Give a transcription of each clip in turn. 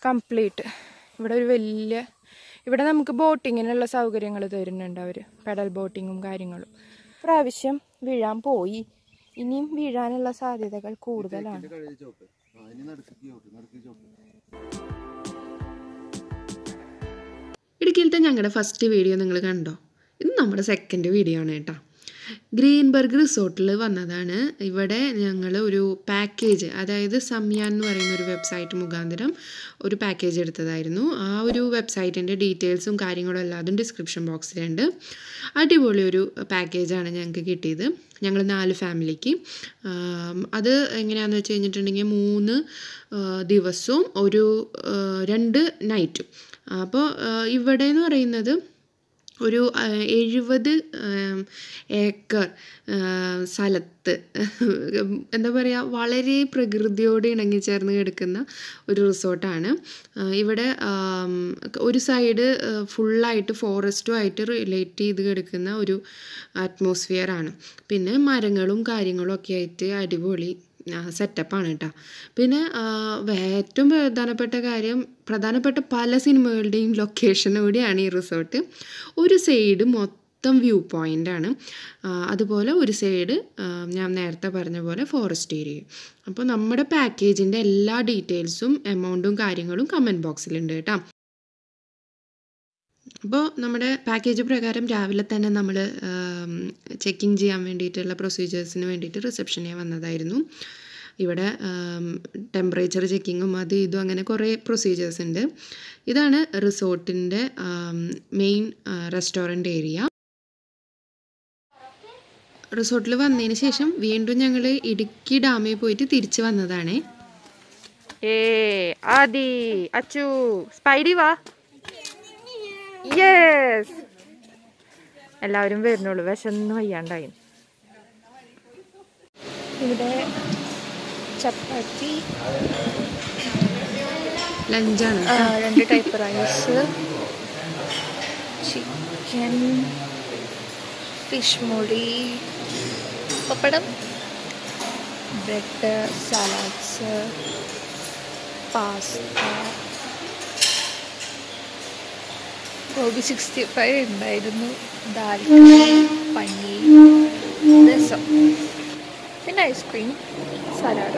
Complete ഇവിടെ ഒരു വലിയ ഇവിടെ നമുക്ക് ബോട്ടിങ്ങിനുള്ള സൗകര്യങ്ങൾ തരുന്നുണ്ട് അവർ പെഡൽ ബോട്ടിങ്ങും കാര്യങ്ങളും പ്രാവശ്യം വീഴാൻ പോയി ഇനിയും വീഴാനുള്ള സാധ്യതകൾ കൂടുതലാണ് ഇടുക്കിയിലത്തെ ഞങ്ങളുടെ ഫസ്റ്റ് വീഡിയോ നിങ്ങൾ കണ്ടോ ഇത് നമ്മുടെ സെക്കൻഡ് വീഡിയോ ആണ് കേട്ടോ ഗ്രീൻബർഗ് റിസോർട്ടിൽ വന്നതാണ് ഇവിടെ ഞങ്ങൾ ഒരു പാക്കേജ് അതായത് സംയാൻ എന്ന് പറയുന്ന ഒരു വെബ്സൈറ്റ് മുഖാന്തരം ഒരു പാക്കേജ് എടുത്തതായിരുന്നു ആ ഒരു വെബ്സൈറ്റിൻ്റെ ഡീറ്റെയിൽസും കാര്യങ്ങളും എല്ലാം അതും ഡിസ്ക്രിപ്ഷൻ ബോക്സിലുണ്ട് അടിപൊളി ഒരു പാക്കേജാണ് ഞങ്ങൾക്ക് കിട്ടിയത് ഞങ്ങൾ നാല് ഫാമിലിക്ക് ആം, അത് എങ്ങനെയാണെന്ന് വെച്ച് കഴിഞ്ഞിട്ടുണ്ടെങ്കിൽ മൂന്ന് ആ, ദിവസവും ഒരു ആ, രണ്ട് നൈറ്റും അപ്പോൾ ഇവിടെ എന്ന് പറയുന്നത് ഒരു ആ, എഴുപത് ആം, ഏക്കർ ആ, സ്ഥലത്ത് എന്താ പറയുക വളരെ പ്രകൃതിയോട് ഇണങ്ങിച്ചേർന്ന് കിടക്കുന്ന ഒരു റിസോർട്ടാണ് ആ, ഇവിടെ ആം, ഒരു സൈഡ് ഫുള്ളായിട്ട് ഫോറസ്റ്റുമായിട്ട് റിലേറ്റ് ചെയ്ത് കിടക്കുന്ന ഒരു അറ്റ്മോസ്ഫിയറാണ് പിന്നെ മരങ്ങളും കാര്യങ്ങളും ഒക്കെ ആയിട്ട് അടിപൊളി സെറ്റപ്പാണ് കേട്ടോ പിന്നെ ആ, വേ- ഏറ്റവും പ്രധാനപ്പെട്ട കാര്യം പ്രധാനപ്പെട്ട പല സിനിമകളുടെയും ലൊക്കേഷൻ കൂടിയാണ് ഈ റിസോർട്ട് ഒരു സൈഡ് മൊത്തം വ്യൂ പോയിൻ്റാണ് അതുപോലെ ഒരു സൈഡ് ഞാൻ നേരത്തെ പറഞ്ഞ പോലെ ഫോറസ്റ്റ് ഏരിയ അപ്പോൾ നമ്മുടെ പാക്കേജിൻ്റെ എല്ലാ ഡീറ്റെയിൽസും എമൗണ്ടും കാര്യങ്ങളും കമൻറ്റ് ബോക്സിലുണ്ട് കേട്ടോ അപ്പോൾ നമ്മുടെ പാക്കേജ് പ്രകാരം രാവിലെ തന്നെ നമ്മൾ ചെക്കിങ് ചെയ്യാൻ വേണ്ടിയിട്ടുള്ള പ്രൊസീജിയേഴ്സിന് വേണ്ടിയിട്ട് റിസപ്ഷനിൽ വന്നതായിരുന്നു ഇവിടെ ടെമ്പറേച്ചർ ചെക്കിങ്ങും അത് ഇതും അങ്ങനെ കുറേ പ്രൊസീജിയേഴ്സ് ഉണ്ട് ഇതാണ് റിസോർട്ടിൻ്റെ മെയിൻ റെസ്റ്റോറൻറ്റ് ഏരിയ റിസോർട്ടിൽ വന്നതിന് ശേഷം വീണ്ടും ഞങ്ങൾ ഇടുക്കി ഡാമിൽ പോയിട്ട് തിരിച്ച് വന്നതാണേ ഏ ആദി അച്ചു സ്പൈഡി വാ യെസ് എല്ലാവരും വരുന്നുള്ളൂ വിശന്ന് വയ്യാണ്ടായി ഇവിടെ ചപ്പാത്തി ലഞ്ചാണ് ആ, രണ്ട് ടൈപ്പ് റൈസ് ചിക്കൻ ഫിഷ് മുടി പപ്പടം bread salads pasta gobi sixty five ഉണ്ടായിരുന്നു ദാൽ പനീർ രസം പിന്നെ ഐസ്ക്രീം സലാഡ്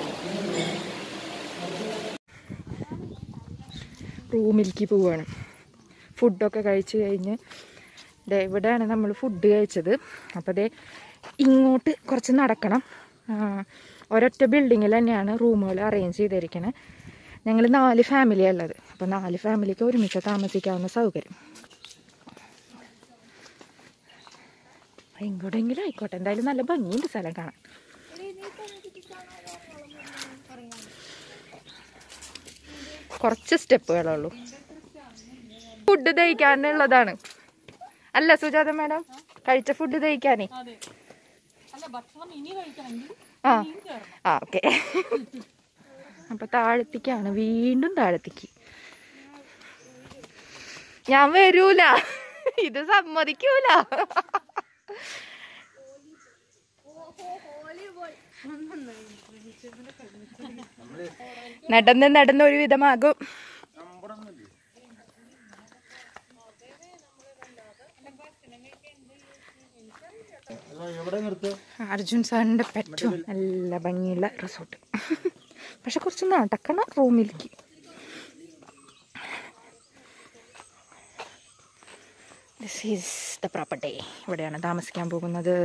റൂമിലേക്ക് പോവാണ് ഫുഡൊക്കെ കഴിച്ച് കഴിഞ്ഞ് ദേ ഇവിടെയാണ് നമ്മൾ ഫുഡ് കഴിച്ചത് അപ്പോൾ ദേ ഇങ്ങോട്ട് കുറച്ച് നടക്കണം ആ, ഒരൊറ്റ ബിൽഡിങ്ങിൽ തന്നെയാണ് റൂമുകൾ അറേഞ്ച് ചെയ്തിരിക്കുന്നത് ഞങ്ങൾ നാല് ഫാമിലിയാണ് ഉള്ളത് അപ്പോൾ നാല് ഫാമിലിക്ക് ഒരുമിച്ച് താമസിക്കാവുന്ന സൗകര്യം എങ്ങോട്ടെങ്കിലും ആയിക്കോട്ടെ എന്തായാലും നല്ല ഭംഗിയുണ്ട് സ്ഥലം കാണാൻ കുറച്ച് സ്റ്റെപ്പുകളുള്ളൂ ഫുഡ് ദഹിക്കാനുള്ളതാണ് അല്ല സുജാത മാഡം കഴിച്ച ഫുഡ് ദഹിക്കാനേ ആ ആ ഓക്കെ അപ്പൊ താഴത്തേക്കാണ് വീണ്ടും താഴത്തേക്ക് ഞാൻ വരൂല ഇത് സമ്മതിക്കൂല നടന്ന് നടന്ന് ഒരു വിധമാകും അർജുൻ സാറിന്റെ പെറ്റും നല്ല ഭംഗിയുള്ള റിസോർട്ട് പക്ഷെ കുറച്ച് നടക്കണം റൂമിലേക്ക് ദിസ് ഈസ് ദ പ്രോപ്പർട്ടി ഇവിടെയാണ് താമസിക്കാൻ പോകുന്നത്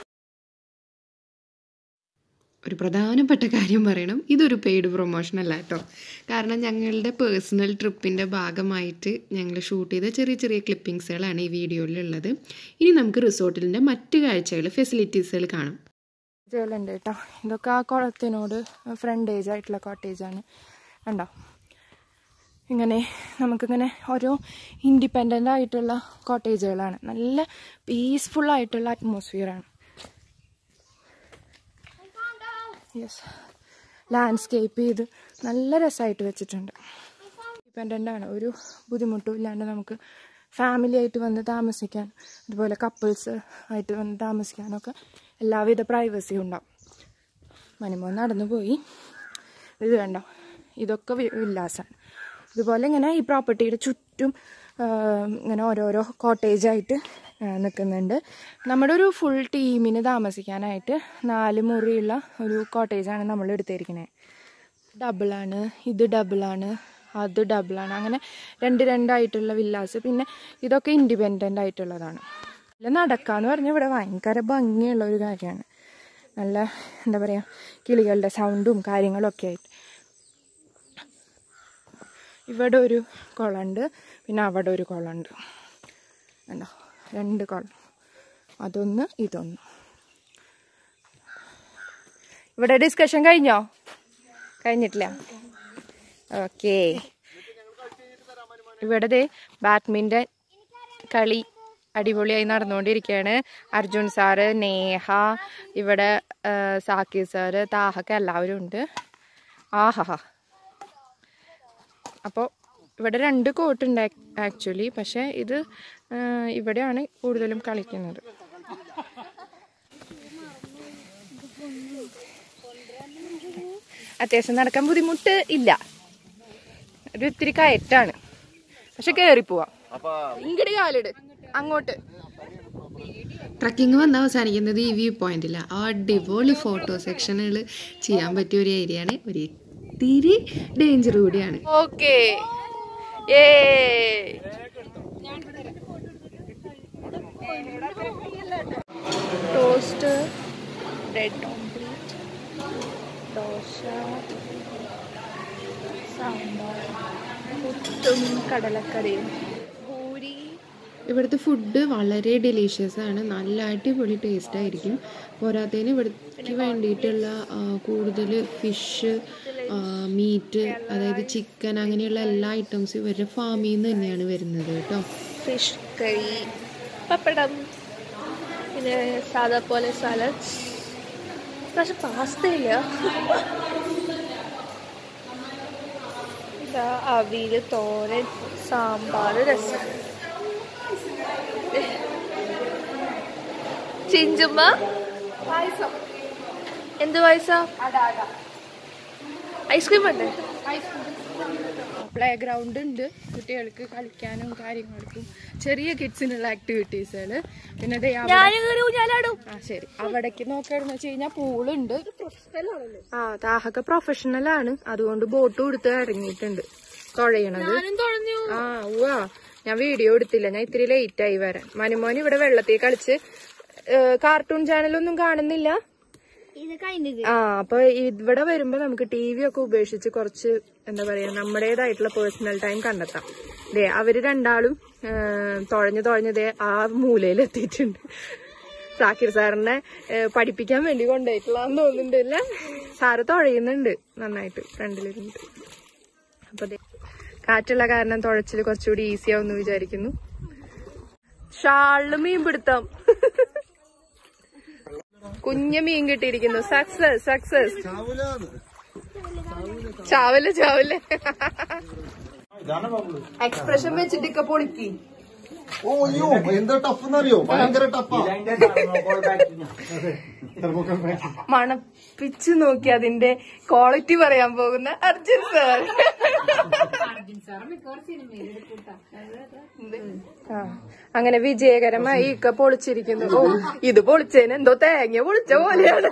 ഒരു പ്രധാനപ്പെട്ട കാര്യം പറയണം ഇതൊരു പെയ്ഡ് പ്രൊമോഷൻ അല്ല കേട്ടോ കാരണം ഞങ്ങളുടെ പേഴ്സണൽ ട്രിപ്പിൻ്റെ ഭാഗമായിട്ട് ഞങ്ങൾ ഷൂട്ട് ചെയ്ത ചെറിയ ചെറിയ ക്ലിപ്പിങ്സുകളാണ് ഈ വീഡിയോയിലുള്ളത് ഇനി നമുക്ക് റിസോർട്ടിൻ്റെ മറ്റ് കാഴ്ചകൾ ഫെസിലിറ്റീസുകൾ കാണാം ഉണ്ട് കേട്ടോ ഇതൊക്കെ ആ കുളത്തിനോട് ഫ്രണ്ടേജ് ആയിട്ടുള്ള കോട്ടേജാണ് കണ്ടോ ഇങ്ങനെ നമുക്കിങ്ങനെ ഓരോ ഇൻഡിപെൻഡൻ്റ് ആയിട്ടുള്ള കോട്ടേജുകളാണ് നല്ല പീസ്ഫുൾ ആയിട്ടുള്ള അറ്റ്മോസ്ഫിയറാണ് യെസ് ലാൻഡ്സ്കേപ്പ് ചെയ്ത് നല്ല രസമായിട്ട് വെച്ചിട്ടുണ്ട് ഇൻഡിപെൻഡൻ്റ് ആണ് ഒരു ബുദ്ധിമുട്ടും ഇല്ലാണ്ട് നമുക്ക് ഫാമിലി ആയിട്ട് വന്ന് താമസിക്കാൻ അതുപോലെ കപ്പിൾസ് ആയിട്ട് വന്ന് താമസിക്കാനൊക്കെ എല്ലാവിധ പ്രൈവസിയും ഉണ്ടാവും മണിമോൻ നടന്നു പോയി ഇത് കണ്ടോ ഇതൊക്കെ വി- വില്ലാസാണ് ഇതുപോലെ ഇങ്ങനെ ഈ പ്രോപ്പർട്ടിയുടെ ചുറ്റും ആ, ഇങ്ങനെ ഓരോരോ കോട്ടേജായിട്ട് നിൽക്കുന്നുണ്ട് നമ്മുടെ ഒരു ഫുൾ ടീമിന് താമസിക്കാനായിട്ട് നാല് മുറിയുള്ള ഒരു കോട്ടേജാണ് നമ്മൾ എടുത്തിരിക്കുന്നത് ഡബിളാണ് ഇത് ഡബിളാണ് അത് ഡബിളാണ് അങ്ങനെ രണ്ട് രണ്ടായിട്ടുള്ള വില്ലാസ് പിന്നെ ഇതൊക്കെ ഇൻഡിപെൻഡൻ്റ് ആയിട്ടുള്ളതാണ് അല്ല നടക്കാന്ന് പറഞ്ഞാൽ ഇവിടെ ഭയങ്കര ഭംഗിയുള്ള ഒരു കാര്യമാണ് നല്ല എന്താ പറയുക കിളികളുടെ സൗണ്ടും കാര്യങ്ങളൊക്കെ ആയിട്ട് ഇവിടെ ഒരു കുളമുണ്ട് പിന്നെ അവിടെ ഒരു കുളമുണ്ട് കണ്ടോ രണ്ട് കുളം അതൊന്ന് ഇതൊന്ന് ഇവിടെ ഡിസ്കഷൻ കഴിഞ്ഞോ കഴിഞ്ഞിട്ടില്ല ഓക്കേ ഇവിടെ ദേ ബാഡ്മിൻ്റൺ കളി അടിപൊളിയായി നടന്നുകൊണ്ടിരിക്കുകയാണ് അർജുൻ സാറ് നേഹ ഇവിടെ ആ, സാക്കിർ സാറ് താഹക്ക് എല്ലാവരും ഉണ്ട് ആഹാ അപ്പോൾ ഇവിടെ രണ്ട് കോട്ടുണ്ട് ആക്ച്വലി പക്ഷേ ഇത് ആ, ഇവിടെയാണ് കൂടുതലും കളിക്കുന്നത് അത്യാവശ്യം നടക്കാൻ ബുദ്ധിമുട്ട് ഇല്ല ഒരു ഇത്തിരി കയറ്റാണ് പക്ഷെ കയറി പോവാം ഇങ്ങോട്ട് കാലിട് അങ്ങോട്ട് ട്രക്കിംഗ് വന്ന് അവസാനിക്കുന്നത് ഈ വ്യൂ പോയിന്റില്ല ആ അടിപൊളി ഫോട്ടോ സെക്ഷനുകൾ ചെയ്യാൻ പറ്റിയ ഒരു ഏരിയ ആണ് ഒരു ഇത്തിരി ഡേഞ്ചർ കൂടിയാണ് ഓക്കെ ഏ toast bread omelette dosa sambar പുട്ടും കടലക്കറിയും പൂരി ഇവിടുത്തെ ഫുഡ് വളരെ ഡെലീഷ്യസ് ആണ് നല്ല അടിപൊളി ടേസ്റ്റ് ആയിരിക്കും പോരാത്തതിന് ഇവിടേക്ക് വേണ്ടിയിട്ടുള്ള ആ, കൂടുതൽ ഫിഷ് മീറ്റ് അതായത് ചിക്കൻ അങ്ങനെയുള്ള എല്ലാ ഐറ്റംസും ഇവരുടെ ഫാമിൽ നിന്ന് തന്നെയാണ് വരുന്നത് കേട്ടോ ഫിഷ് കറി പപ്പടം പിന്നെ സാധാ പോലെ സാലഡ്സ് പക്ഷെ പാസ്ത ഇല്ല ഇതാ അവിയൽ തോരൻ സാമ്പാർ രസം ചിഞ്ചുമ്മ പായസം എന്ത് പായസം ഐസ്ക്രീം ഉണ്ട് പ്ലേ ഗ്രൗണ്ട് ഉണ്ട് കുട്ടികൾക്ക് കളിക്കാനും കാര്യങ്ങൾക്കും ചെറിയ കിഡ്സിനുള്ള ആക്ടിവിറ്റീസുകൾ പിന്നെ ദേ അവിടെ- ഞാനൊരു ഊഞ്ഞാലാടും ആ ശരി അവിടേക്ക് നോക്കുകയാണെന്ന് വെച്ച് കഴിഞ്ഞാൽ പൂളുണ്ട് ആ താഹൊക്കെ പ്രൊഫഷണൽ ആണ് അതുകൊണ്ട് ബോട്ട് കൊടുത്ത് ഇറങ്ങിയിട്ടുണ്ട് തുഴയണത് ആ ഉവാ ഞാൻ വീഡിയോ എടുത്തില്ല ഞാൻ ഇത്തിരി ലേറ്റ് ആയി വരാൻ മനുമോൻ ഇവിടെ വെള്ളത്തിൽ കളിച്ച് കാർട്ടൂൺ ചാനലൊന്നും കാണുന്നില്ല ഇത് കഴിഞ്ഞത് ആ അപ്പൊ ഇവിടെ വരുമ്പോ നമുക്ക് ടി വി ഒക്കെ ഉപേക്ഷിച്ച് കുറച്ച് എന്താ പറയാ നമ്മുടേതായിട്ടുള്ള പേഴ്സണൽ ടൈം കണ്ടെത്താം ദേ അവര് രണ്ടാളും ആ, തുഴഞ്ഞു തുഴഞ്ഞ് ദേ ആ മൂലയിൽ എത്തിയിട്ടുണ്ട് സാക്കിർ സാറിനെ ഏ, പഠിപ്പിക്കാൻ വേണ്ടി കൊണ്ടുപോയിട്ടുള്ളതെന്ന് തോന്നുന്നുണ്ട് അല്ല സാറ് തുഴയുന്നുണ്ട് നന്നായിട്ട് ഫ്രണ്ടിലിരുന്നിട്ട് അപ്പൊ ദേ കാറ്റുള്ള കാരണം തുഴച്ചിൽ കുറച്ചുകൂടി ഈസി ആവുമെന്ന് വിചാരിക്കുന്നു ഷാളില് മീൻ പിടുത്തം കുഞ്ഞ മീൻ കിട്ടിയിരിക്കുന്നു സക്സസ് സക്സസ് ചാവല് ചാവല് എക്സ്പ്രഷൻ വെച്ചിട്ടൊക്കെ പൊളിക്കി ഓ അയ്യോ എന്താ ടഫ് എന്നറിയോ ഭയങ്കര ടഫാ മണപ്പിച്ച് നോക്കി അതിന്റെ ക്വാളിറ്റി പറയാൻ പോകുന്ന അർജുൻ സാർ ആ, അങ്ങനെ വിജയകരമായി ഇക്ക പൊളിച്ചിരിക്കുന്നു ഓ ഇത് പൊളിച്ചതിന് എന്തോ തേങ്ങ പൊളിച്ച പോലെയാണ്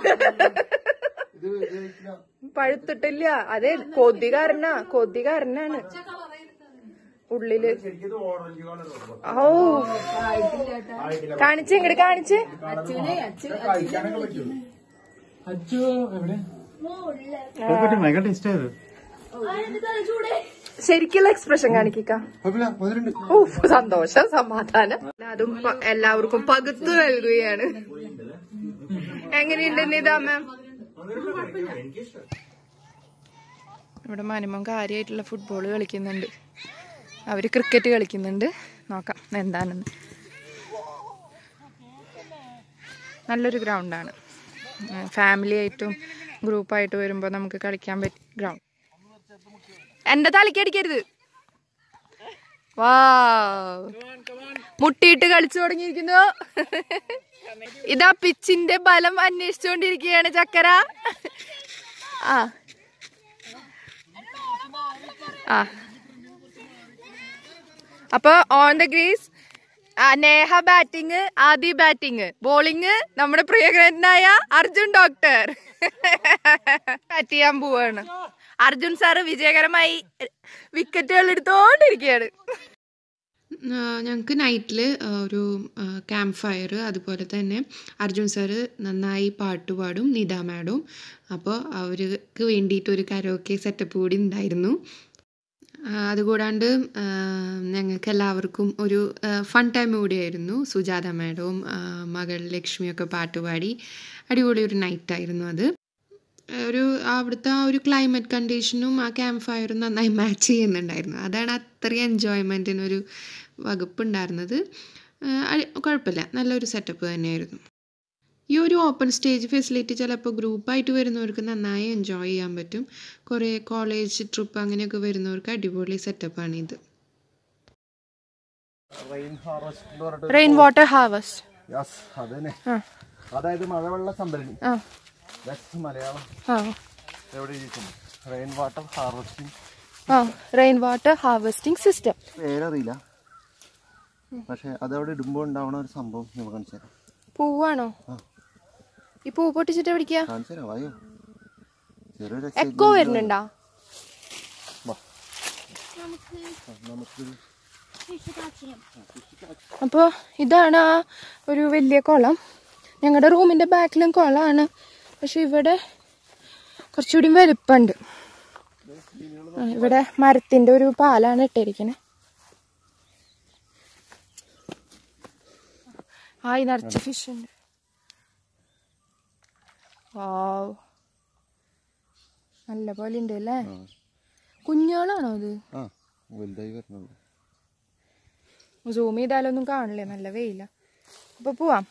പഴുത്തിട്ടില്ല അതെ കൊതി കാരനാ കൊതി കാരനാണ് ഉള്ളില് ഓ കാണിച്ച് ഇങ്ങോട്ട് കാണിച്ച് ഭയങ്കര ടേസ്റ്റ് ആയത് ശരിക്കുള്ള എക്സ്പ്രഷൻ കാണിക്ക കുഴപ്പമില്ല പതിനുണ്ട് ഓ സന്തോഷം സമാധാനം അതും പ- എല്ലാവർക്കും പകുത്തു നൽകുകയാണ് എങ്ങനെയുണ്ട് നിതാ മാം ഇവിടെ മനുമം കാര്യമായിട്ടുള്ള ഫുട്ബോൾ കളിക്കുന്നുണ്ട് അവര് ക്രിക്കറ്റ് കളിക്കുന്നുണ്ട് നോക്കാം എന്താണെന്ന് നല്ലൊരു ഗ്രൗണ്ടാണ് ഫാമിലി ആയിട്ടും ഗ്രൂപ്പായിട്ട് വരുമ്പോൾ നമുക്ക് കളിക്കാൻ പറ്റിയ ഗ്രൗണ്ട് എന്റെ തലയ്ക്ക് അടിക്കരുത് വാ മുട്ടിയിട്ട് കളിച്ചു തുടങ്ങിയിരിക്കുന്നു ഇതാ പിച്ചിന്റെ ബലം അന്വേഷിച്ചുകൊണ്ടിരിക്കുകയാണ് ചക്കര ആ ആ അപ്പൊ on the crease Neha batting Adi batting bowling നമ്മുടെ പ്രിയകരനായ അർജുൻ ഡോക്ടർ ബാറ്റ് ചെയ്യാൻ പോവാണ് അർജുൻ സാറ് വിജയകരമായി വിക്കറ്റുകൾ എടുത്തോണ്ടിരിക്കുകയാണ് ഞങ്ങൾക്ക് നൈറ്റിൽ ഒരു ക്യാമ്പ് ഫയർ അതുപോലെ തന്നെ അർജുൻ സാറ് നന്നായി പാട്ട് പാടും നിത മാഡും അപ്പോൾ അവർക്ക് വേണ്ടിയിട്ട് ഒരു കരോക്കെ സെറ്റപ്പ് കൂടി ഉണ്ടായിരുന്നു ആ, അതുകൂടാണ്ട് ആ, ഞങ്ങൾക്ക് എല്ലാവർക്കും ഒരു ഫൺ ടൈം കൂടിയായിരുന്നു സുജാത മാഡവും ആ, മകൾ ലക്ഷ്മിയൊക്കെ പാട്ട് പാടി അടിപൊളി ഒരു നൈറ്റായിരുന്നു അത് ഒരു അവിടുത്തെ ആ ഒരു ക്ലൈമറ്റ് കണ്ടീഷനും ആ ക്യാമ്പ് ഫയറും നന്നായി മാച്ച് ചെയ്യുന്നുണ്ടായിരുന്നു അതാണ് അത്രയും എൻജോയ്മെൻറ്റിനൊരു വകുപ്പുണ്ടായിരുന്നത് ആ, അടി- കുഴപ്പമില്ല നല്ലൊരു സെറ്റപ്പ് തന്നെയായിരുന്നു ഈ ഒരു ഓപ്പൺ സ്റ്റേജ് ഫെസിലിറ്റി ചിലപ്പോൾ ഗ്രൂപ്പായിട്ട് വരുന്നവർക്ക് നന്നായി എൻജോയ് ചെയ്യാൻ പറ്റും കുറേ കോളേജ് ട്രിപ്പ് അങ്ങനെയൊക്കെ വരുന്നവർക്ക് അടിപൊളി സെറ്റപ്പാണ് ഇത് റെയിൻ ഹാർവസ്റ്റ് എന്ന് പറഞ്ഞിട്ട് റെയിൻ വാട്ടർ ഹാർവസ്റ്റ് യെസ് അതന്നെ അതായത് മഴവെള്ള സംഭരണി ആ ദാറ്റ്സ് മലയാളം ആ എവിടെ ഇരിക്കുന്നു റെയിൻ വാട്ടർ ഹാർവസ്റ്റിംഗ് ആ റെയിൻ വാട്ടർ ഹാർവെസ്റ്റിംഗ് സിസ്റ്റം പേരറിയില്ല പക്ഷെ അതവിടെ ഇടുമ്പോൾ ഉണ്ടാവണ ഒരു സംഭവം നമുക്ക് കാണിച്ചു തരാം പൂവാണോ ഈ പൂ പൊട്ടിച്ചിട്ട് പിടിക്കുക കാണിച്ചു തരാം വായോ ചെറിയൊരു എക്കോ വരുന്നുണ്ടാ വാ. നമുക്ക് അപ്പോൾ ഇതാണ് ആ ഒരു വലിയ കുളം ഞങ്ങളുടെ റൂമിൻ്റെ ബാക്കിലും കുളമാണ് പക്ഷെ ഇവിടെ കുറച്ചുകൂടി വലുപ്പമുണ്ട് ആ, ഇവിടെ മരത്തിൻ്റെ ഒരു പാലാണ് ഇട്ടിരിക്കണേ ആയി നിറച്ച ഫിഷ് ഉണ്ട് വാവ് നല്ല പോലെ ഉണ്ട് അല്ലേ കുഞ്ഞുങ്ങളാണോ അത് ആ വലുതായി വരുന്നുള്ളൂ സൂം ചെയ്താലൊന്നും കാണില്ലേ നല്ല വെയില അപ്പൊ പോവാം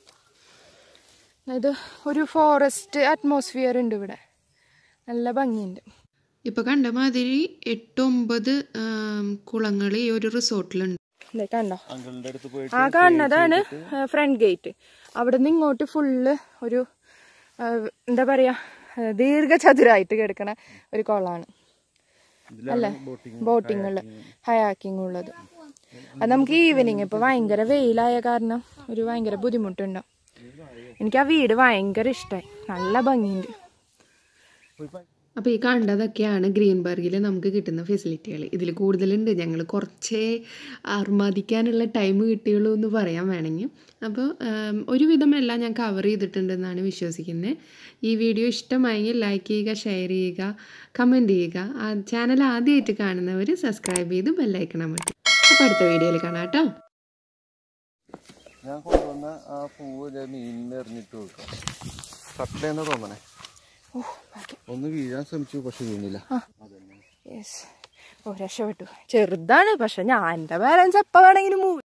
ഇത് ഒരു ഫോറസ്റ്റ് അറ്റ്മോസ്ഫിയർ ഉണ്ട് ഇവിടെ നല്ല ഭംഗിയുണ്ട് ഇപ്പോൾ കണ്ട മാതിരി എട്ടൊമ്പത് കുളങ്ങൾ ഈ ഒരു റിസോർട്ടിലുണ്ട് ഇല്ലേ കണ്ടോ അങ്കിളിന്റെ അടുത്ത് പോയിട്ട് ആ കാണുന്നതാണ് ഫ്രണ്ട് ഗേറ്റ് അവിടെ നിന്ന് ഇങ്ങോട്ട് ഫുള്ള് ഒരു ആ, എന്താ പറയാ ആ, ദീർഘചതുരായിട്ട് കിടക്കണ ഒരു കുളമാണ് അല്ലേ ബോട്ടിംഗ് ഉള്ള ഹയാക്കിംഗ് ഉള്ളത് അത് നമുക്ക് ഈവനിങ് ഇപ്പൊ ഭയങ്കര വെയിലായ കാരണം ഒരു ഭയങ്കര ബുദ്ധിമുട്ടുണ്ടാവും എനിക്ക് ആ വീട് ഭയങ്കര ഇഷ്ടമായി നല്ല ഭംഗിയുണ്ട് അപ്പോൾ ഈ കണ്ടതൊക്കെയാണ് ഗ്രീൻബർഗിൽ നമുക്ക് കിട്ടുന്ന ഫെസിലിറ്റികൾ ഇതിൽ കൂടുതലുണ്ട് ഞങ്ങൾ കുറച്ചേ അർമാദിക്കാനുള്ള ടൈം കിട്ടിയുള്ളൂ എന്ന് പറയാൻ വേണമെങ്കിൽ അപ്പോൾ ഉം, ഒരുവിധം എല്ലാം ഞാൻ കവർ ചെയ്തിട്ടുണ്ടെന്നാണ് വിശ്വസിക്കുന്നത് ഈ വീഡിയോ ഇഷ്ടമായെങ്കിൽ ലൈക്ക് ചെയ്യുക ഷെയർ ചെയ്യുക കമൻറ്റ് ചെയ്യുക ആ ചാനൽ ആദ്യമായിട്ട് കാണുന്നവർ സബ്സ്ക്രൈബ് ചെയ്ത് ബെല്ലൈക്കണം പറ്റും അപ്പോൾ അടുത്ത വീഡിയോയിൽ കാണാം കേട്ടോ ഞാൻ കൊണ്ടുവന്ന ആ പൂവ് ഞാൻ മീനിന് എറിഞ്ഞിട്ട് കൊടുക്കാം കട്ടലെന്ന് തോന്നണേ ഒന്ന് വീഴാൻ ശ്രമിച്ചു പക്ഷെ വീണില്ല യെസ് ഓ രക്ഷപ്പെട്ടു ചെറുതാണ് പക്ഷെ ഞാൻ എൻ്റെ ബാലൻസ് എപ്പോൾ വേണമെങ്കിലും മൂവ്